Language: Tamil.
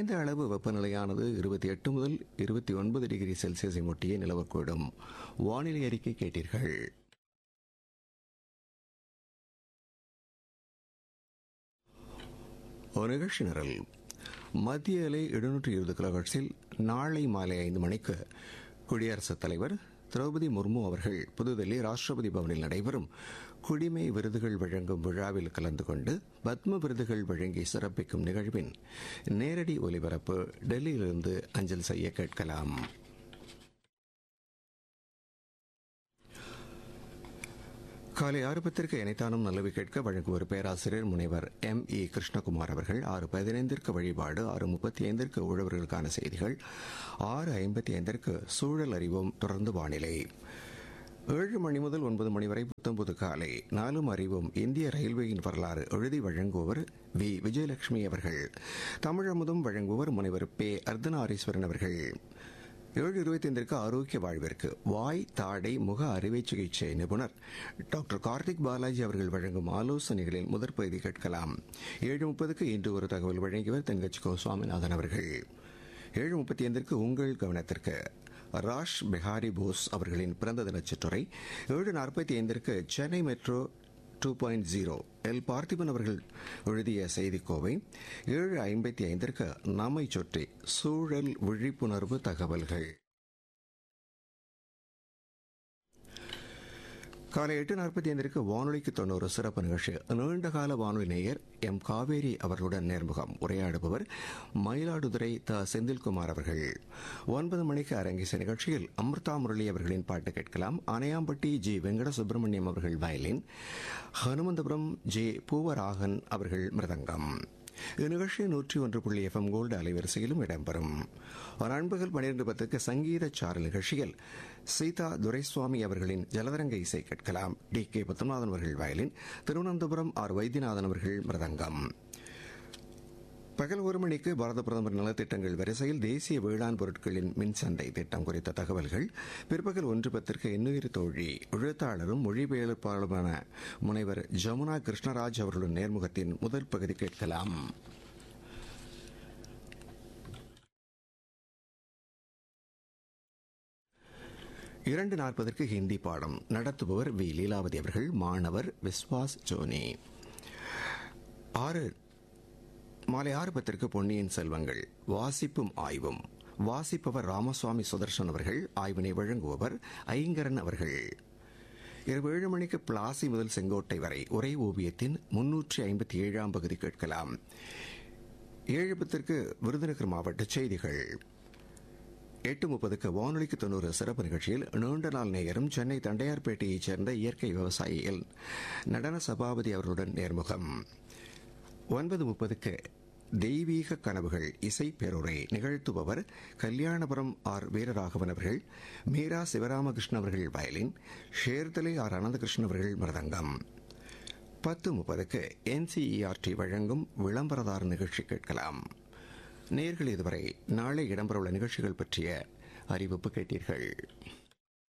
குறைந்த அளவு வெப்பநிலையானது இருபத்தி எட்டு முதல் இருபத்தி ஒன்பது டிகிரி செல்சியஸை ஒட்டியே நிலவக்கூடும் வானிலை அறிக்கை கேட்டீர்கள் ஒரு நிகழ்ச்சி நிரல் மத்திய அலை எழுநூற்றி இருபது கிலோஹெர்ட்ஸில் நாளை மாலை ஐந்து மணிக்கு குடியரசுத் தலைவர் திரௌபதி முர்மு அவர்கள் புதுதில்லி ராஷ்டிரபதி பவனில் நடைபெறும் குடிமை விருதுகள் வழங்கும் விழாவில் கலந்து கொண்டு பத்ம விருதுகள் வழங்கி சிறப்பிக்கும் நிகழ்வின் நேரடி ஒலிபரப்பு டெல்லியிலிருந்து அஞ்சல் செய்ய கேட்கலாம் காலை ஆறு பத்திற்கு இணைத்தானும் நல்லவி கேட்க வழங்குவர் பேராசிரியர் முனைவர் எம் இ கிருஷ்ணகுமார் அவர்கள் ஆறு பதினைந்திற்கு வழிபாடு ஆறு முப்பத்தி ஐந்திற்கு உழவர்களுக்கான செய்திகள் ஆறு ஐம்பத்தி ஐந்திற்கு சூழல் அறிவோம் தொடர்ந்து வானிலை ஏழு மணி முதல் ஒன்பது மணி வரை புத்தம்புது காலை நாலும் அறிவும் இந்திய ரயில்வேயின் வரலாறு எழுதி வழங்குபவர் வி விஜயலட்சுமி அவர்கள் தமிழமுதும் வழங்குபவர் முனைவர் பே அர்த்தநாரீஸ்வரன் அவர்கள் ஏழு இருபத்தைந்திற்கு ஆரோக்கிய வாழ்விற்கு வாய் தாடை முக அறுவை சிகிச்சை நிபுணர் டாக்டர் கார்த்திக் பாலாஜி அவர்கள் வழங்கும் ஆலோசனைகளில் முதற் பகுதி கேட்கலாம் ஏழு முப்பதுக்கு இன்று ஒரு தகவல் வழங்கியவர் தென்கட்சி கோ சுவாமிநாதன் அவர்கள் ஏழு முப்பத்தி ஐந்திற்கு உங்கள் கவனத்திற்கு ராஷ் பெஹாரி போஸ் அவர்களின் பிறந்த தின சிற்றுரை ஏழு நாற்பத்தி ஐந்திற்கு Chennai metro two point zero L Parthiban அவர்கள் எழுதிய செய்திக்கோவை ஏழு ஐம்பத்தி ஐந்திற்கு நம்மை சுற்றி சூழல் விழிப்புணர்வு தகவல்கள் காலை எட்டு நாற்பத்தி ஐந்திற்கு வானொலிக்கு தொண்ணூறு சிறப்பு நிகழ்ச்சி நீண்டகால வானொலி நேயர் எம் காவேரி அவர்களுடன் நேர்முகம் உரையாடுபவர் மயிலாடுதுறை த செந்தில்குமார் அவர்கள் ஒன்பது மணிக்கு அரங்கேச நிகழ்ச்சியில் அமிர்தா முரளி அவர்களின் பாட்டு கேட்கலாம் அணையாம்பட்டி ஜி வெங்கட சுப்பிரமணியம் அவர்கள் வயலின் ஹனுமந்தபுரம் ஜே பூவராகன் அவர்கள் மிருதங்கம் இந்நிகழ்ச்சி நூற்றி ஒன்று புள்ளி எஃப்எம் கோல்டு அலைவரிசையிலும் இடம்பெறும் நண்பகல் பனிரெண்டு பத்துக்கு சங்கீத சாரல் நிகழ்ச்சியில் சீதா துரைசுவாமி அவர்களின் ஜலதரங்க இசை கேட்கலாம் டி கே பத்மநாதன் அவர்கள் வயலின் திருவனந்தபுரம் ஆர் வைத்தியநாதன் அவர்கள் மிருதங்கம் பகல் ஒரு மணிக்கு பாரத பிரதமர் நலத்திட்டங்கள் வரிசையில் தேசிய வேளாண் பொருட்களின் மின்சந்தை திட்டம் குறித்த தகவல்கள் பிற்பகல் ஒன்று பத்திற்கு இன்னுயிர் தோழி எழுத்தாளரும் மொழிபெயர்ப்பாளருமான முனைவர் ஜமுனா கிருஷ்ணராஜ் அவர்களுடன் நேர்முகத்தின் முதல் பகுதி கேட்கலாம் இரண்டு நாற்பதற்கு ஹிந்தி பாடம் நடத்துபவர் வி லீலாவதி அவர்கள் மாணவர் விஸ்வாஸ் ஜோனி ஆறு மாலை ஆறு பத்திற்கு பொன்னியின் செல்வங்கள் வாசிப்பும் ஆய்வும் வாசிப்பவர் ராமசுவாமி சுதர்சன் அவர்கள் ஆய்வினை வழங்குபவர் ஐங்கரன் அவர்கள் இரவு ஏழு மணிக்கு பிளாசி முதல் செங்கோட்டை வரை ஒரே ஓவியத்தின் முன்னூற்றி ஐம்பத்தி ஏழாம் பகுதி கேட்கலாம் ஏழு பத்திற்கு விருதுநகர் மாவட்ட செய்திகள் எட்டு முப்பதுக்கு வானொலிக்கு தொண்ணூறு சிறப்பு நிகழ்ச்சியில் நீண்ட நாள் நேயரும் சென்னை தண்டையார்பேட்டையைச் சேர்ந்த இயற்கை விவசாயிகள் நடன சபாபதி அவர்களுடன் நேர்முகம் ஒன்பது முப்பதுக்கு தெய்வீக கனவுகள் இசை பேருரை நிகழ்த்துபவர் கல்யாணபுரம் ஆர் வீரராகவன் அவர்கள் மீரா சிவராமகிருஷ்ணன் அவர்கள் வயலின் ஷேர்தலை ஆர் அனந்தகிருஷ்ணன் அவர்கள் மிருதங்கம் பத்து முப்பதுக்கு என்சிஇஆர்டி வழங்கும் விளம்பரதார நிகழ்ச்சி கேட்கலாம் நேர்கள் இதுவரை நாளை இடம்பெறவுள்ள நிகழ்ச்சிகள் பற்றிய அறிவிப்பு கேட்டீர்கள்